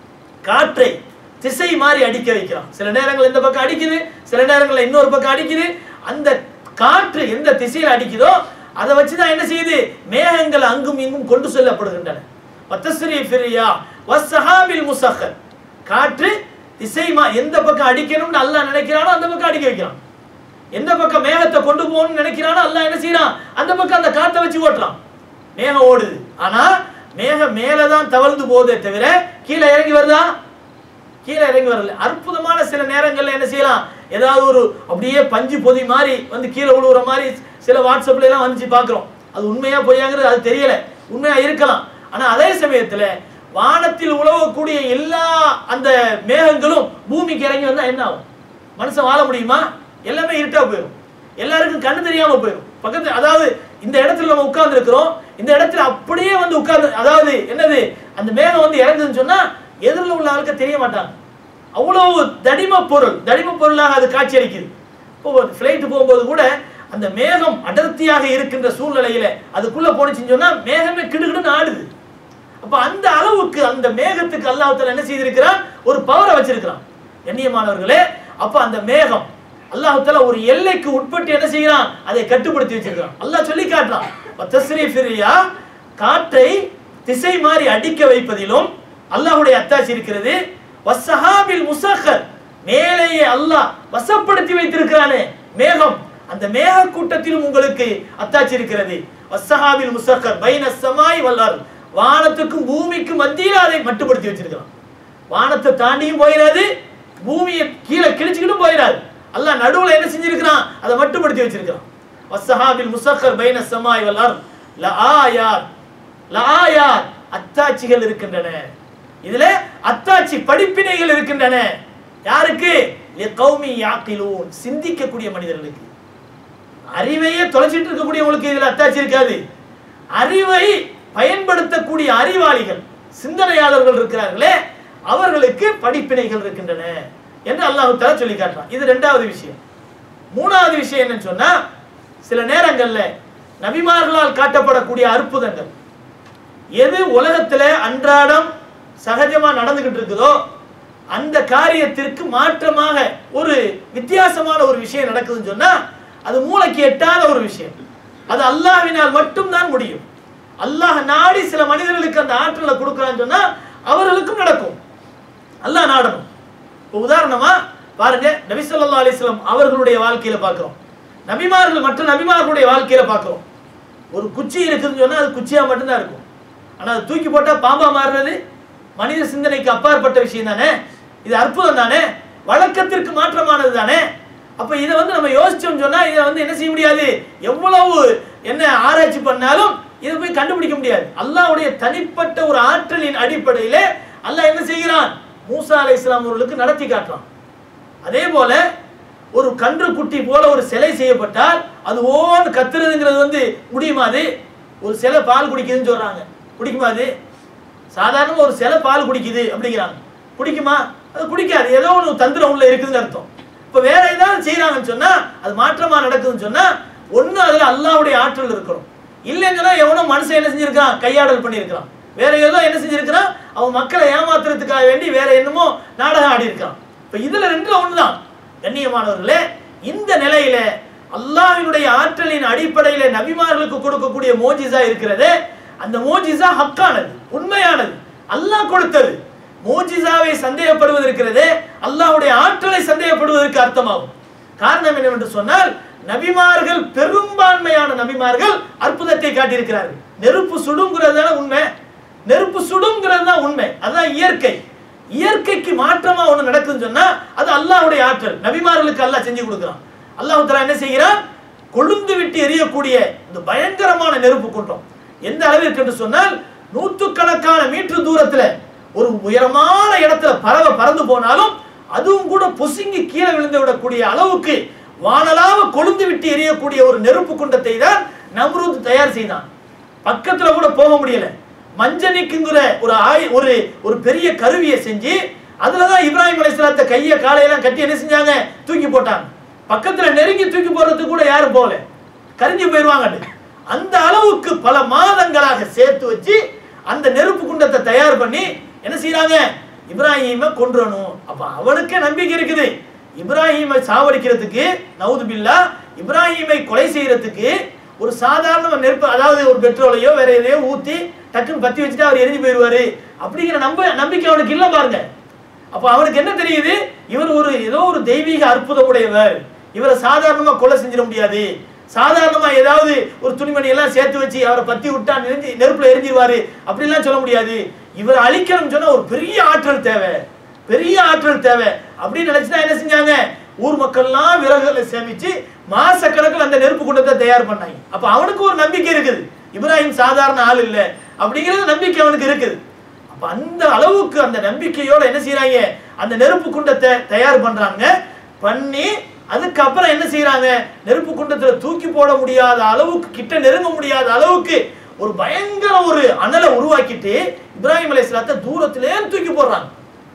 காற்றை திசை மாறி அடிக்க வைக்கிறான் சில நேரங்கள் இந்த பக்கம் அடிக்குது சில நேரங்கள்ல இன்னொரு பக்கம் அடிக்குது அந்த காற்று எந்த திசையில் அடிக்குதோ அதை வச்சு தான் என்ன செய்யுது மேகங்கள் அங்கும் இங்கும் கொண்டு செல்லப்படுகின்றன வத்தஸ்ரீ ஃபிரியா வஸ்ஸஹாபில் முஸக்கர் காற்று திசை மா எந்த பக்கம் அடிக்கணும்னு அல்லாஹ் நினைக்கிறானோ அந்த பக்கம் அடிக்க வைக்கிறான் எந்த பக்கம் மேகத்தை கொண்டு போகணும்னு நினைக்கிறானோ அல்லாஹ் என்ன செய்யறான் அந்த பக்கம் அந்த காத்தை வச்சு ஓட்டுறான் மேகம் ஓடுது ஆனா மேகம் மேலே தான் தவழ்ந்து போதே தவிர கீழே இறங்கி வருதா கீழே இறங்கி வரல அற்புதமான சில நேரங்கள்ல என்ன செய்யலாம் ஏதாவது ஒரு அப்படியே பஞ்சு பொதி மாதிரி வந்து கீழே விழுவுற மாதிரி சில வாட்ஸ்அப்ல எல்லாம் வந்துச்சு பார்க்குறோம் அது உண்மையா பொய்யாங்கிறது அது தெரியல உண்மையா இருக்கலாம் ஆனா அதே சமயத்துல வானத்தில் உழவக்கூடிய எல்லா அந்த மேகங்களும் பூமிக்கு இறங்கி வந்தா என்ன ஆகும் மனுஷன் வாழ முடியுமா எல்லாமே இருட்டா போயிடும் எல்லாருக்கும் கண்ணு தெரியாம போயிடும் பக்கத்து அதாவது இந்த இடத்துல நம்ம உட்கார்ந்து இருக்கிறோம் இந்த இடத்துல அப்படியே வந்து உட்கார்ந்து அதாவது என்னது அந்த மேகம் வந்து இறங்குதுன்னு சொன்னா எதிரில் உள்ள ஆளுக்கு தெரிய மாட்டாங்க அவ்வளவு தடிம பொருள் தடிம பொருளாக அது காட்சி அளிக்குது இப்போ ஃப்ளைட்டு போகும்போது கூட அந்த மேகம் அடர்த்தியாக இருக்கின்ற சூழ்நிலையில அதுக்குள்ள போனுச்சுன்னு சொன்னா மேகமே கிடுகிடுன்னு ஆடுது அப்ப அந்த அளவுக்கு அந்த மேகத்துக்கு அல்லாஹ் என்ன செய்திருக்கிறான் ஒரு பவரை வச்சிருக்கிறான் கண்ணியமானவர்களே அப்ப அந்த மேகம் அல்லாஹ் தஆலா ஒரு எல்லைக்கு உட்பட்டு என்ன செய்கிறான் அதை கட்டுப்படுத்தி வச்சிருக்கிறான் அல்லாஹ் சொல்லி காட்டுறான் தஸ்ரீஃபிரியா காற்றை திசை மாறி அடிக்க வைப்பதிலும் அல்லாஹ்வுடைய அத்தாட்சி இருக்கிறது வஸ்ஸஹாபில் முசக்கர் மேலேயே அல்லாஹ் வசப்படுத்தி வைத்திருக்கிறானே மேகம் அந்த மேக கூட்டத்திலும் உங்களுக்கு அத்தாட்சி இருக்கிறது வஸ்ஸஹாபில் முசக்கர் பைன ஸமாய் வல் அர்த் வானத்துக்கும் பூமிக்கும் மத்தியில் அதை மட்டுப்படுத்தி வச்சிருக்கிறான் வானத்தை தாண்டியும் போயிடாது பூமியை கீழே கிழிச்சுக்கிட்டும் போயிடாது அல்லாஹ் நடுவுல என்ன செஞ்சிருக்கிறான் அதை மட்டுப்படுத்தி வச்சிருக்கிறான் வஸ்ஸஹாபில் முசக்கர் பைன ஸமாய் வல் அர்த் லஆயாத் லஆயாத் அத்தாட்சிகள் இருக்கின்றன இதுல அத்தாட்சி படிப்பினைகள் இருக்கின்றன யாருக்கு லிகௌமி யாக்கிலூன் சிந்திக்கக்கூடிய மனிதர்களுக்கு அறிவையே தொலைச்சிட்டு இருக்கக்கூடியவங்களுக்கு இதுல அத்தாட்சி இருக்காது அறிவை பயன்படுத்தக்கூடிய அறிவாளிகள் சிந்தனையாளர்கள் இருக்கிறார்களே அவர்களுக்கு படிப்பினைகள் இருக்கின்றன என்று அல்லாஹ் தஆலா சொல்லி காட்டுறான் இது ரெண்டாவது விஷயம் மூணாவது விஷயம் என்னன்னு சொன்னா சில நேரங்கள்ல நபிமார்களால் காட்டப்படக்கூடிய அற்புதங்கள் எது உலகத்துல அன்றாடம் சகஜமா நடந்துகிட்டு இருக்குதோ அந்த காரியத்திற்கு மாற்றமாக ஒரு வித்தியாசமான ஒரு விஷயம் நடக்குதுன்னு சொன்னா அது மூளைக்கு எட்டாத ஒரு விஷயம் அது அல்லாஹ்வினால் மட்டும்தான் முடியும் அல்லாஹ் நாடி சில மனிதர்களுக்கு அந்த ஆற்றலை கொடுக்குறான்னு சொன்னா அவர்களுக்கும் நடக்கும் அல்லாஹ் நாடணும் இப்போ உதாரணமா பாருங்க நபி ஸல்லல்லாஹு அலைஹி வஸல்லம் அவர்களுடைய வாழ்க்கையில பார்க்கிறோம் நபிமார்கள் மற்ற நபிமார்களுடைய வாழ்க்கையில பார்க்கிறோம் ஒரு குச்சி இருக்குதுன்னு சொன்னா அது குச்சியா மட்டும்தான் இருக்கும் ஆனா அது தூக்கி போட்டா பாம்பா மாறுறது மனித சிந்தனைக்கு அப்பாற்பட்ட விஷயம் தானே இது அற்புதம் தானே வழக்கத்திற்கு மாற்றமானது தானே அப்ப இதை வந்து நம்ம யோசிச்சோம்னு சொன்னா இதை வந்து என்ன செய்ய முடியாது எவ்வளவு என்ன ஆராய்ச்சி பண்ணாலும் இதை போய் கண்டுபிடிக்க முடியாது அல்லாஹ்வுடைய தனிப்பட்ட ஒரு ஆற்றலின் அடிப்படையிலே அல்லாஹ் என்ன செய்கிறான் மூசா அலைஹிஸ்ஸலாம் அவர்களுக்கு நடத்தி காட்டுறான் அதே போல ஒரு கன்று குட்டி போல ஒரு சிலை செய்யப்பட்டால் அது ஓன்னு கத்துறதுங்கிறது வந்து முடியுமா அது ஒரு சிலை பால் குடிக்குதுன்னு சொல்றாங்க குடிக்குமா அது சாதாரண ஒரு சிலை பால் குடிக்குது அப்படிங்கிறாங்க குடிக்குமா அது குடிக்காது ஏதோ ஒரு தந்திரம் உள்ள இருக்குதுன்னு அர்த்தம் இப்ப வேற ஏதாவது செய்யறாங்கன்னு சொன்னா அது மாற்றமா நடக்குதுன்னு சொன்னா ஒண்ணு அதுல அல்லாஹ்வுடைய ஆற்றல் இருக்கணும் இல்லைன்னு சொன்னா எவனோ மனுஷன் என்ன செஞ்சிருக்கான் கையாடல் பண்ணியிருக்கான் வேற ஏதோ என்ன செஞ்சிருக்கிறான் அவன் மக்களை ஏமாத்துறதுக்காக வேண்டி வேற என்னமோ நாடகம் ஆடி இருக்கான் இப்ப இதுல ரெண்டுல ஒண்ணுதான் கண்ணியமானவர்களே இந்த நிலையில அல்லாஹ்வினுடைய ஆற்றலின் அடிப்படையில நபிமார்களுக்கு கொடுக்கக்கூடிய மோஜிசா இருக்கிறதே அந்த மோஜிசா ஹக்கானது உண்மையானது அல்லாஹ் கொடுத்தது மோஜிசாவை சந்தேகப்படுவது இருக்கிறதே அல்லாஹ்வுடைய ஆற்றலை சந்தேகப்படுவதற்கு அர்த்தமாகும் காரணம் என்னவென்று சொன்னால் நபிமார்கள் பெரும்பான்மையான நபிமார்கள் அற்புதத்தை காட்டியிருக்கிறார்கள் நெருப்பு சுடுங்கிறது தானே உண்மை நெருப்பு சுடுங்கிறது தான் உண்மை அதுதான் இயற்கை இயற்கைக்கு மாற்றமா ஒண்ணு நடக்குதுன்னு சொன்னா அது அல்லாஹ்வுடைய ஆற்றல் நபிமார்களுக்கு அல்லாஹ் செஞ்சு கொடுக்குறான் அல்லாஹ் தஆலா என்ன செய்கிறான் கொழுந்து விட்டு எரியக்கூடிய இந்த பயங்கரமான நெருப்பு குன்றம் எந்த அளவிற்கு என்று சொன்னால் நூற்றுக்கணக்கான மீட்டர் தூரத்துல ஒரு உயரமான இடத்துல பறவை பறந்து போனாலும் அதுவும் கூட பொசுங்கி கீழே விழுந்து விடக்கூடிய அளவுக்கு வானலாவ கொழுந்து விட்டு எரியக்கூடிய ஒரு நெருப்பு குண்டத்தை தான் நம்ரூத் தயார் செய்தான் பக்கத்துல கூட போக முடியல மஞ்சனிக்குங்கிற ஒரு ஆய் ஒரு ஒரு பெரிய கருவியை செஞ்சு அதுலதான் இப்ராஹிம் அலைஹிஸ்ஸலாத்தை கையை காலையெல்லாம் கட்டி என்ன செஞ்சாங்க தூக்கி போட்டாங்க பக்கத்துல நெருங்கி தூக்கி போறதுக்கு கூட யாரும் போகல கரிஞ்சு போயிடுவாங்க அந்த அளவுக்கு பல மாதங்களாக சேர்த்து வச்சு அந்த நெருப்பு குண்டத்தை தயார் பண்ணி என்ன செய்றாங்க இப்ராஹிமை கொன்றணும் அப்ப அவனுக்கே நம்பிக்கை இருக்குது இப்ராஹிமை சாவடிக்கிறதுக்கு நவுது பில்லா இப்ராஹிமை கொலை செய்யறதுக்கு ஒரு சாதாரண நெருப்பு அதாவது ஒரு பெட்ரோலையோ வேற எதையோ ஊத்தி டக்குன்னு பத்தி வச்சுட்டு அவர் எரிஞ்சு போயிடுவாரு அப்படிங்கிற நம்ப நம்பிக்கை அவனுக்கு இல்ல பாருங்க அப்ப அவனுக்கு என்ன தெரியுது இவர் ஒரு ஏதோ ஒரு தெய்வீக அற்புதம் உடையவர் இவரை சாதாரணமா கொலை செஞ்சிட முடியாது சாதாரணமா ஏதாவது ஒரு துணிமணி எல்லாம் சேர்த்து வச்சு அவரை பத்தி விட்டா நெருஞ்சி நெருப்புல எரிஞ்சிருவாரு அப்படிலாம் சொல்ல முடியாது இவரை அழிக்கணும்னு சொன்னா ஒரு பெரிய ஆற்றல் தேவை பெரிய ஆற்றல் தேவை அப்படின்னு நினைச்சுதான் என்ன செஞ்சாங்க ஊர் மக்கள்லாம் விறகுகளை சேமிச்சு மாசக்கணக்கில் அந்த நெருப்பு குண்டத்தை தயார் பண்ணாங்க அப்ப அவனுக்கு ஒரு நம்பிக்கை இருக்குது இப்ராஹிம் சாதாரண ஆள் இல்ல அப்படிங்கிறது நம்பிக்கை அவனுக்கு இருக்குது அப்ப அந்த அளவுக்கு அந்த நம்பிக்கையோட என்ன செய்றாங்க அந்த நெருப்பு குண்டத்தை தயார் பண்றாங்க பண்ணி அதுக்கப்புறம் என்ன செய்றாங்க நெருப்பு குண்டத்துல தூக்கி போட முடியாத அளவுக்கு கிட்ட நெருங்க முடியாத அளவுக்கு ஒரு பயங்கர ஒரு அனலை உருவாக்கிட்டு இப்ராஹிம் அலைஹிஸ்ஸலாத்தை தூரத்திலே தூக்கி போடுறாங்க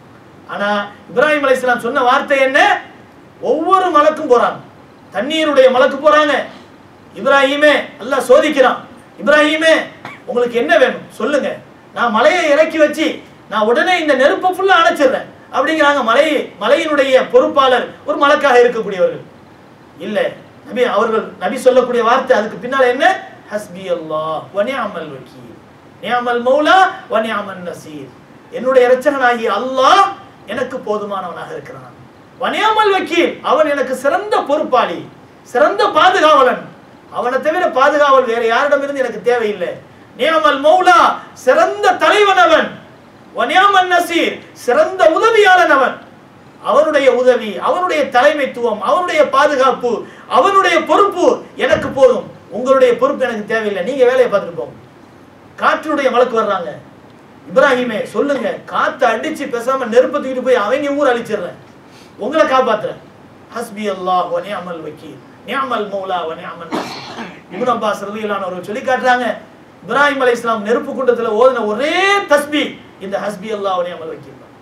ஆனா இப்ராஹிம் அலைஹிஸ்ஸலாம் சொன்ன வார்த்தை என்ன ஒவ்வொரு மலக்கும் போறாங்க தண்ணீருடைய மலக்கு போறாங்க இப்ராஹிமே அல்லாஹ் சோதிக்கிறான் இப்ராஹிமே உங்களுக்கு என்ன வேணும் சொல்லுங்க நான் மலையை இறக்கி வச்சு நான் உடனே இந்த நெருப்பை ஃபுல்லா அணைச்சிடுறேன் அப்படிங்கிறாங்க மலை மலையினுடைய பொறுப்பாளர் ஒரு மலக்காக இருக்கக்கூடியவர்கள் இல்ல நபி அவர்கள் நபி சொல்லக்கூடிய வார்த்தை அதுக்கு பின்னால என்ன ஹஸ்பி அல்லாஹ் வ நிஅமல் வக்கீல் நிஅமல் மௌலா வ நிஅமன் நசீர் என்னுடைய இரட்சகனாகிய அல்லாஹ் எனக்கு போதுமானவனாக இருக்கிறான் வனியாமல் வக்கீல் அவன் எனக்கு சிறந்த பொறுப்பாளி சிறந்த பாதுகாவலன் அவனை தவிர பாதுகாவல் வேற யாரிடமிருந்து எனக்கு தேவையில்லை நியாமல் மௌலா சிறந்த தலைவன் அவன் வனியாமன் நசீர் சிறந்த உதவியாளன் அவன் அவனுடைய உதவி அவனுடைய தலைமைத்துவம் அவனுடைய பாதுகாப்பு அவனுடைய பொறுப்பு எனக்கு போதும் உங்களுடைய பொறுப்பு எனக்கு தேவையில்லை நீங்க வேலையை பார்த்துட்டு போங்க காற்றுடைய வழக்கு வர்றாங்க இப்ராஹிமே சொல்லுங்க காத்து அடிச்சு பேசாம நெருப்பை தூக்கிட்டு போய் அவங்க ஊர் அழிச்சிடுறேன் உங்களை காப்பாத்துறேன் ஹஸ்பி அல்லாஹ் வ நிஅமல் வக்கீல் நிஅமல் மௌலா வ நிஅமன் நசீர் இப்னு அப்பாஸ் ரலியல்லாஹு அன்ஹு சொல்லி காட்டுறாங்க இப்ராஹிம் அலைஹிஸ்ஸலாம் நெருப்பு குண்டத்துல ஓதின ஒரே தஸ்பீ இந்த ஹஸ்பி அல்லாஹ் வ நிஅமல் வக்கீல் தான்.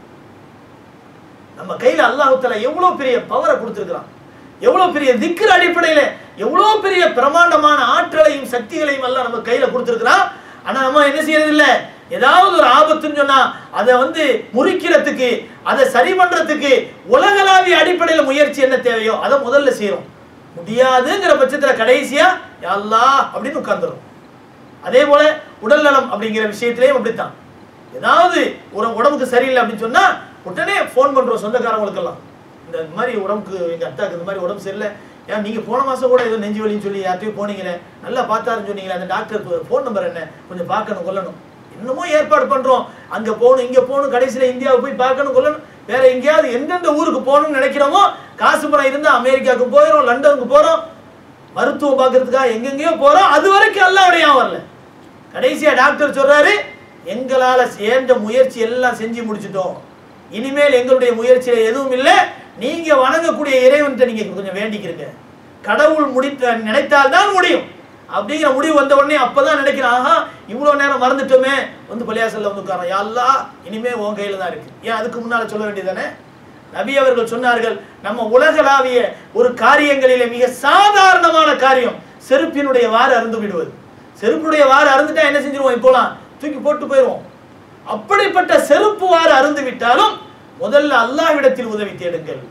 நம்ம கையில அல்லாஹ் தஆலா எவ்வளவு பெரிய பவரை கொடுத்திருக்கிறான் எவ்வளவு பெரிய திக்ர் அடிப்படையில எவ்வளவு பெரிய பிரமாண்டமான ஆற்றலையும் சக்திகளையும் எல்லாம் நம்ம கையில கொடுத்திருக்கிறான் ஆனா நம்ம என்ன செய்யறது இல்ல ஏதாவது ஒரு ஆபத்துன்னு சொன்னா அதை வந்து முறிக்கிறதுக்கு அதை சரி பண்றதுக்கு உலகளாவிய அடிப்படையில முயற்சி என்ன தேவையோ அதை முதல்ல செய்யறோம் முடியாதுங்கிற பட்சத்துல கடைசியா யா அல்லாஹ் அப்படின்னு உட்கார்ந்துரும் அதே போல உடல் நலம் அப்படிங்கிற விஷயத்திலையும் அப்படித்தான் ஏதாவது ஒரு உடம்புக்கு சரியில்லை அப்படின்னு சொன்னா உடனே ஃபோன் பண்றோம் சொந்தக்காரங்களுக்கெல்லாம் இந்த மாதிரி உடம்புக்கு எங்க அத்தாக்கு இந்த மாதிரி உடம்பு சரியில்லை ஏன் நீங்க போன மாசம் கூட ஏதோ நெஞ்சு வலின்னு சொல்லி யார்ட்டையும் போனீங்களே நல்லா பார்த்தாருன்னு சொன்னீங்களே அந்த டாக்டர் ஃபோன் நம்பர் என்ன கொஞ்சம் பார்க்கணும் கொல்லணும் என்னமோ ஏற்பாடு பண்றோம் அங்க போகணும் இங்க போகணும் கடைசியில இந்தியாவுக்கு போய் பார்க்கணும் கொல்லணும் வேற எங்கேயாவது எந்தெந்த ஊருக்கு போகணும்னு நினைக்கிறோமோ காசு பணம் இருந்தா அமெரிக்காவுக்கு போயிடும் லண்டனுக்கு போறோம் மருத்துவம் பார்க்கறதுக்காக எங்கெங்கேயோ போறோம் அது வரைக்கும் அல்லாவுடைய ஞாபகம் வரல கடைசியா டாக்டர் சொல்றாரு எங்களால சேர்ந்த முயற்சி எல்லாம் செஞ்சு முடிச்சிட்டோம் இனிமேல் எங்களுடைய முயற்சியில எதுவும் இல்லை நீங்க வணங்கக்கூடிய இறைவன்கிட்ட நீங்க கொஞ்சம் வேண்டிக்கிறீங்க கடவுள் முடித்த நினைத்தால்தான் முடியும் அப்படிங்கிற முடிவு வந்த உடனே அப்பதான் நினைக்கிறேன் ஆஹா இவ்வளவு நேரம் மறந்துட்டோமே வந்து பள்ளியாசல்ல வந்து உட்காரோம் யாழ்லா இனிமே உன் கையில தான் இருக்கு ஏன் அதுக்கு முன்னால சொல்ல வேண்டியதானே நபி அவர்கள் சொன்னார்கள் நம்ம உலகளாவிய ஒரு காரியங்களிலே மிக சாதாரணமான காரியம் செருப்பினுடைய வாறு அருந்து விடுவது செருப்புடைய வாறு அருந்துட்டா என்ன செஞ்சிருவோம் இப்போலாம் தூக்கி போட்டு போயிடுவோம் அப்படிப்பட்ட செருப்பு வாறு அருந்து விட்டாலும் முதல்ல அல்லாஹ்விடத்தில் உதவி தேடுங்கள்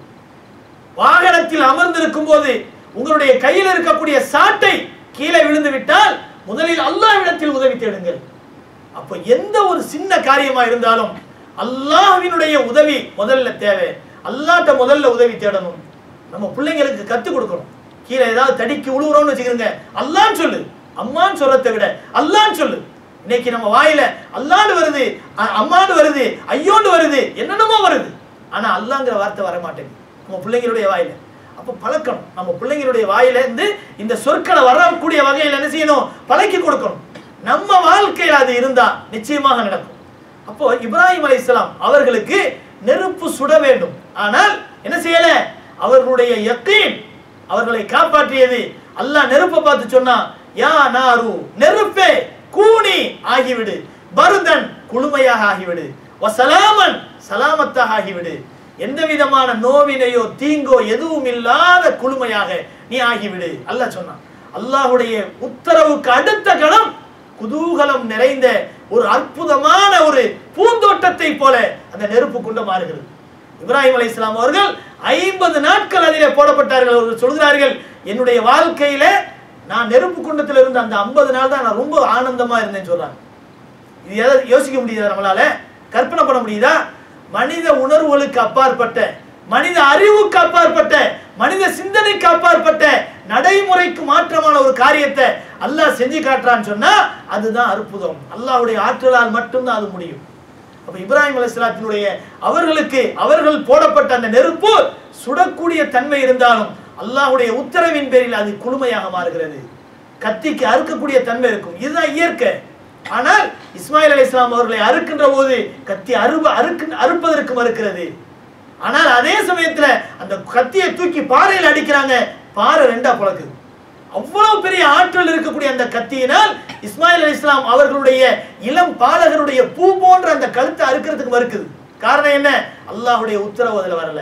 வாகனத்தில் அமர்ந்திருக்கும் போது உங்களுடைய கையில் இருக்கக்கூடிய சாட்டை கீழே விழுந்து விட்டால் முதலில் அல்லாஹ்விடத்தில் உதவி தேடுங்கள் அப்போ எந்த ஒரு சின்ன காரியமா இருந்தாலும் அல்லாஹ்வினுடைய உதவி முதல்ல தேவை அல்லாஹ்ட்ட முதல்ல உதவி தேடணும் நம்ம பிள்ளைங்களுக்கு கற்றுக் கொடுக்கணும் கீழே ஏதாவது தடிக்கு உழுவுறோம்னு வச்சுக்கிறோங்க அல்லான்னு சொல்லு அம்மான்னு சொல்றதை விட அல்லான்னு சொல்லு இன்னைக்கு நம்ம வாயில அல்லான்னு வருது அ- அம்மான்னு வருது ஐயோன்னு வருது என்னென்னமோ வருது ஆனா அல்லாங்கிற வார்த்தை வர மாட்டேங்குது நம்ம பிள்ளைங்களுடைய வாயில அப்ப பழக்கணும் நம்ம பிள்ளைங்களுடைய வாயில இருந்து இந்த சொற்களை வரக்கூடிய வகையில் என்ன செய்யணும் பழக்கி கொடுக்கணும் நம்ம வாழ்க்கையில் அது இருந்தா நிச்சயமாக நடக்கும் அப்போ இப்ராஹிம் அலைஹிஸ்ஸலாம் அவர்களுக்கு நெருப்பு சுட வேண்டும் ஆனால் என்ன செய்யல அவர்களுடைய யக்கீன் அவர்களை காப்பாற்றியது அல்லாஹ் நெருப்பை பார்த்து சொன்னா யா நாரு நெருப்பே கூனி ஆகிவிடு பருதன் குளுமையாக ஆகிவிடு வசலாமன் சலாமத்தாக ஆகிவிடு எந்த விதமான நோவினையோ தீங்கோ எதுவும் இல்லாத குளுமையாக நீ ஆகிவிடு அல்லாஹ் சொன்னான் அல்லாஹ்வுடைய உத்தரவுக்கு அடுத்த கணம் குதூகலம் நிறைந்த ஒரு அற்புதமான ஒரு பூந்தோட்டத்தை போல அந்த நெருப்பு குண்ட மாறுகிறது இப்ராஹிம் அலைஹிஸ்ஸலாம் அவர்கள் ஐம்பது நாட்கள் அதிலே போடப்பட்டார்கள் அவர்கள் சொல்கிறார்கள் என்னுடைய வாழ்க்கையில நான் நெருப்பு குண்டத்தில் இருந்த அந்த ஐம்பது நாள் தான் நான் ரொம்ப ஆனந்தமா இருந்தேன்னு சொல்றாங்க இது எதாவது யோசிக்க முடியுதா நம்மளால கற்பனை பண்ண முடியுதா மனித உணர்வுகளுக்கு அப்பாற்பட்ட மனித அறிவுக்கு அப்பாற்பட்ட மனித சிந்தனைக்கு அப்பாற்பட்ட நடைமுறைக்கு மாற்றமான ஒரு காரியத்தை அல்லாஹ் செஞ்சு காட்டுறான்னு சொன்னா அதுதான் அற்புதம் அல்லாஹ்வுடைய ஆற்றலால் மட்டும்தான் அது முடியும் அப்ப இப்ராஹிம் அலைஹிஸ்ஸலாத்தினுடைய அவர்களுக்கு அவர்கள் போடப்பட்ட அந்த நெருப்பு சுடக்கூடிய தன்மை இருந்தாலும் அல்லாஹ்வுடைய உத்தரவின் பேரில் அது குளுமையாக மாறுகிறது கத்திக்கு அறுக்கக்கூடிய தன்மை இருக்கும் இதுதான் இயற்கை ஆனால் இஸ்மாயில் அலைஹிஸ்ஸலாம் அவர்களை அறுக்கின்ற போது கத்தி அறுப அறுக்கு அறுப்பதற்கு மறுக்கிறது ஆனால் அதே சமயத்துல அந்த கத்தியை தூக்கி பாறையில் அடிக்கிறாங்க பாறை ரெண்டா பழக்குது அவ்வளவு பெரிய ஆற்றல் இருக்கக்கூடிய அந்த கத்தியினால் இஸ்மாயில் அலைஹிஸ்ஸலாம் அவர்களுடைய இளம் பாலகருடைய பூ போன்ற அந்த கழுத்தை அறுக்கிறதுக்கு மறுக்குது காரணம் என்ன அல்லாஹ்வுடைய உத்தரவு அதுல வரல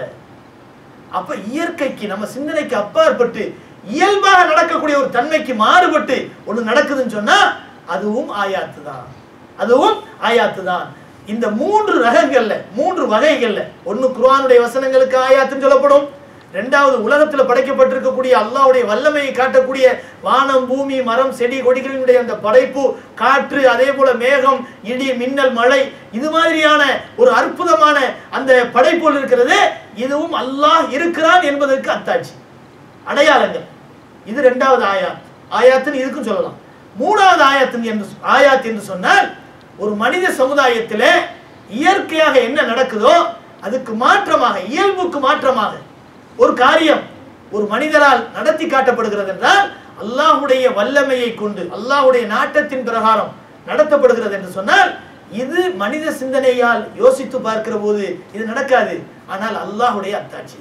அப்ப இயற்கைக்கு நம்ம சிந்தனைக்கு அப்பாற்பட்டு இயல்பாக நடக்கக்கூடிய ஒரு தன்மைக்கு மாறுபட்டு ஒண்ணு நடக்குதுன்னு சொன்னா அதுவும் ஆயாத்து தான் அதுவும் ஆயாத்து தான் இந்த மூன்று ரகங்கள்ல மூன்று வகைகள்ல ஒண்ணு குர்ஆனுடைய வசனங்களுக்கு ஆயாத்துன்னு சொல்லப்படும் ரெண்டாவது உலகத்துல படைக்கப்பட்டிருக்கக்கூடிய அல்லாஹ்வுடைய வல்லமையை காட்டக்கூடிய வானம் பூமி மரம் செடி கொடிகளினுடைய அந்த படைப்பு காற்று அதே போல மேகம் இடி மின்னல் மழை இது மாதிரியான ஒரு அற்புதமான அந்த படைப்புகள் இருக்கிறது இதுவும் அல்லாஹ் இருக்கிறான் என்பதற்கு அத்தாட்சி அடையாளங்கள் இது ரெண்டாவது ஆயாத் ஆயாத்துன்னு இதுக்கும் சொல்லலாம் மூணாவது ஆயாத்துன்னு என்று ஆயாத் என்று சொன்னால் ஒரு மனித சமுதாயத்திலே இயற்கையாக என்ன நடக்குதோ அதுக்கு மாற்றமாக இயல்புக்கு மாற்றமாக ஒரு காரியம் ஒரு மனிதரால் நடத்தி காட்டப்படுகிறது என்றால் அல்லாஹ்வுடைய வல்லமையை கொண்டு அல்லாஹ்வுடைய நாட்டத்தின் பிரகாரம் நடத்தப்படுகிறது என்று சொன்னால் இது மனித சிந்தனையால் யோசித்து பார்க்கிற போது இது நடக்காது ஆனால் அல்லாஹ்வுடைய அத்தாட்சி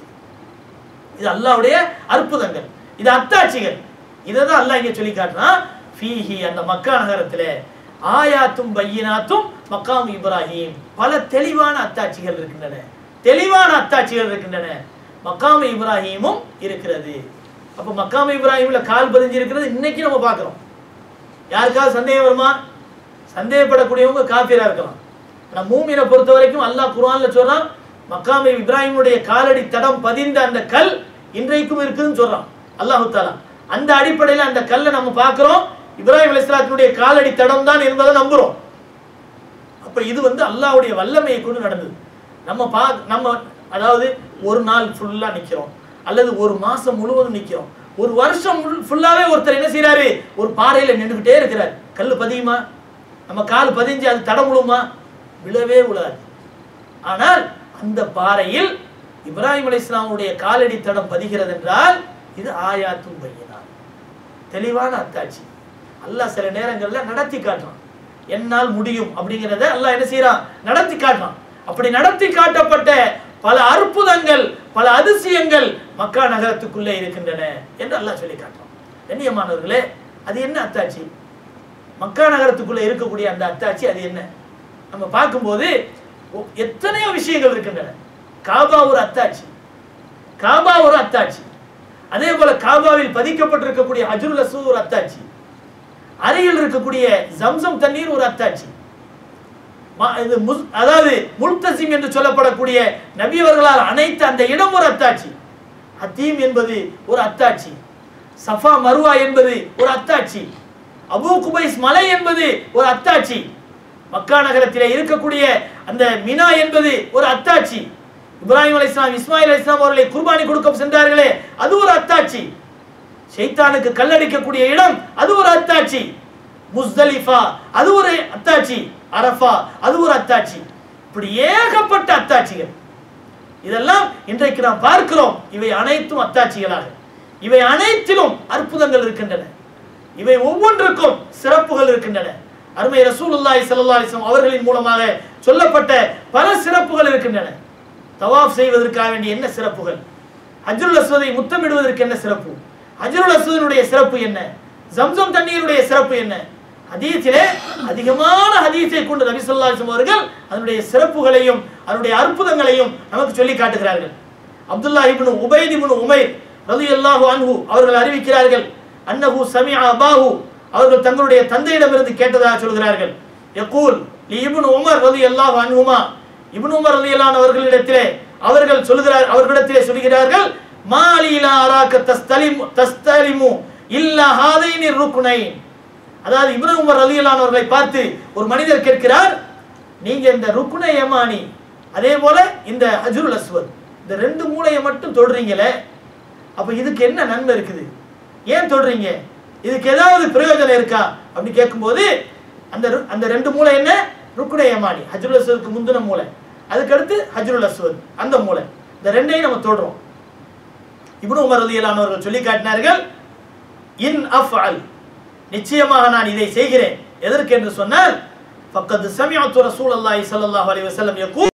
இது அல்லாஹ்வுடைய அற்புதங்கள் இது அத்தாட்சிகள் இதை தான் அல்லாஹ் இங்க சொல்லி காட்டுறான் ஃபீஹி அந்த மக்கா நகரத்திலே ஆயாத்தும் பையினாத்தும் மக்காம் இப்ராஹிம் பல தெளிவான அத்தாட்சிகள் இருக்கின்றன தெளிவான அத்தாட்சிகள் இருக்கின்றன மக்காம் இப்ராஹிமும் இருக்கிறது அப்ப மக்காம் இப்ராஹிம்ல கால் பதிஞ்சு இருக்கிறது இன்னைக்கு நம்ம பார்க்கிறோம் யாருக்காவது சந்தேகம் வருமா சந்தேகப்படக்கூடியவங்க காஃபிரா இருக்கலாம் ஆனா மூமினை பொறுத்த வரைக்கும் அல்லாஹ் குர்ஆன்ல சொல்றான் மக்காமை இப்ராஹிமுடைய காலடி தடம் பதிந்த அந்த கல் இன்றைக்கும் இருக்குதுன்னு சொல்றான் அல்லாஹு தாலா அந்த அடிப்படையில் அந்த கல்லை நம்ம பார்க்கிறோம் இப்ராஹிம் அலைஹிஸ்ஸலாத்தினுடைய காலடி தடம் தான் என்பதை நம்புறோம் அப்ப இது வந்து அல்லாஹ்வுடைய வல்லமையை கொண்டு நடந்தது நம்ம பா நம்ம அதாவது ஒரு நாள் ஃபுல்லா நிக்கிறோம் அல்லது ஒரு மாசம் முழுவதும் நிக்கிறோம் ஒரு வருஷம் ஃபுல்லாவே ஒருத்தர் என்ன செய்றாரு ஒரு பாறையில நின்றுகிட்டே இருக்கிறார் கல் பதியுமா நம்ம கால் பதிஞ்சு அது தடம் விழுமா விழவே விழாது ஆனால் அந்த பாறையில் இப்ராஹிம் அலைஹிஸ்ஸலாமுடைய காலடி தடம் பதிகிறது என்றால் இது ஆயாத்தும் பையனா தெளிவான அத்தாட்சி அல்லாஹ் சில நேரங்கள்ல நடத்தி காட்டுறான் என்னால் முடியும் அப்படிங்கிறத அல்லாஹ் என்ன செய்யறான் நடத்தி காட்டுறான் அப்படி நடத்தி காட்டப்பட்ட பல அற்புதங்கள் பல அதிசயங்கள் மக்கா நகரத்துக்குள்ளே இருக்கின்றன என்று அல்லாஹ் சொல்லி காட்டுறான் கண்ணியமானவர்களே அது என்ன அத்தாட்சி மக்கா நகரத்துக்குள்ளே இருக்கக்கூடிய அந்த அத்தாட்சி அது என்ன நம்ம பார்க்கும்போது ஒ- எத்தனையோ விஷயங்கள் இருக்கின்றன காபா ஒரு அத்தாட்சி காபா ஒரு அத்தாட்சி அதே போல காபாவில் பதிக்கப்பட்டிருக்கக்கூடிய ஹஜ்ருல் அஸ்வத் ஒரு அத்தாட்சி அருகில் இருக்கக்கூடிய ஜம்சம் தண்ணீர் ஒரு அத்தாட்சி ம- இது முஸ்- அதாவது முல்தசிம் என்று சொல்லப்படக்கூடிய நபி அவர்களால் அனைத்து அந்த இடம் ஒரு அத்தாட்சி ஹத்தீம் என்பது ஒரு அத்தாட்சி சஃபா மருவா என்பது ஒரு அத்தாட்சி அபூ குபைஸ் மலை என்பது ஒரு அத்தாட்சி மக்கா நகரத்திலே இருக்கக்கூடிய அந்த மினா என்பது ஒரு அத்தாட்சி இப்ராஹிம் அலைஹிஸ்ஸலாம் இஸ்மாயில் அலைஹிஸ்ஸலாம் அவர்களை குர்பானி கொடுக்க சென்றார்களே அது ஒரு அத்தாட்சி ஷைத்தானுக்கு கல்லடிக்கக்கூடிய இடம் அது ஒரு அத்தாட்சி முஸ்தலிஃபா அது ஒரு அத்தாட்சி அரஃபா அது ஒரு அத்தாட்சி இப்படி ஏகப்பட்ட அத்தாட்சிகள் இதெல்லாம் இன்றைக்கு நாம் பார்க்கிறோம் இவை அனைத்தும் அத்தாட்சிகளாக இவை அனைத்திலும் அற்புதங்கள் இருக்கின்றன இவை ஒவ்வொன்றுக்கும் சிறப்புகள் இருக்கின்றன அருமை ரசூலுல்லாஹி ஸல்லல்லாஹு அலைஹி வஸல்லம் அவர்களின் மூலமாக சொல்லப்பட்ட பல சிறப்புகள் இருக்கின்றன தவாஃப் செய்வதற்காக வேண்டிய என்ன சிறப்புகள் ஹஜ்ருல் அஸ்வதை முத்தமிடுவதற்கு என்ன சிறப்பு ஹஜ்ருல் அஸ்வதனுடைய சிறப்பு என்ன ஜம்சம் தண்ணீருடைய சிறப்பு என்ன ஹதீஸிலே அதிகமான ஹதீஸை கொண்டு நபி ஸல்லல்லாஹு அலைஹி வஸல்லம் அவர்கள் அதனுடைய சிறப்புகளையும் அதனுடைய அற்புதங்களையும் நமக்கு சொல்லி காட்டுகிறார்கள் அப்துல்லா இப்னு உபைத் இப்னு உமைர் ரலியல்லாஹு அன்ஹு அவர்கள் அறிவிக்கிறார்கள் அன்னஹு சமிஅ அபாஹு அவர்கள் தங்களுடைய தந்தையிடமிருந்து கேட்டதாக சொல்கிறார்கள் யகூல் லி இப்னு உமர் ரலியல்லாஹு அன்ஹுமா இப்னு உமர் ரலியல்லாஹு அவர்களிடத்திலே அவர்கள் சொல்கிறார் அவர்களிடத்திலே சொல்கிறார்கள் மாலிலா அராக்க தஸ்தலிமு தஸ்தலிமு இல்லா ஹாதைனி ருக்னைன் அதாவது இப்னு உமர் ரலியல்லாஹு அவர்களை பார்த்து ஒரு மனிதர் கேட்கிறார் நீங்க இந்த ருக்குனை யமானி அதே போல இந்த ஹஜ்ருல் அஸ்வத் இந்த ரெண்டு மூளையை மட்டும் தொடுறீங்களே அப்ப இதுக்கு என்ன நன்மை இருக்குது ஏன் தொடுறீங்க இதுக்கு ஏதாவது பிரயோஜனம் இருக்கா அப்படி கேட்கும்போது அந்த ரு- அந்த ரெண்டு மூளை என்ன ருக்குனை யமானி ஹஜ்ருல் அஸ்வதுக்கு முந்தின மூளை அதுக்கடுத்து ஹஜ்ருல் அஸ்வத் அந்த மூளை இந்த ரெண்டையும் நம்ம தொடுறோம் இப்னு உமர் ரலியல்லாஹு அவர்கள் சொல்லி காட்டினார்கள் இன் அஃஅல் நிச்சயமாக நான் இதை செய்கிறேன் எதற்கு என்று சொன்னால் ஃபக்கத் சமிஅத்து ரசூலல்லாஹி ஸல்லல்லாஹு அலைஹி வஸல்லம் யகூல்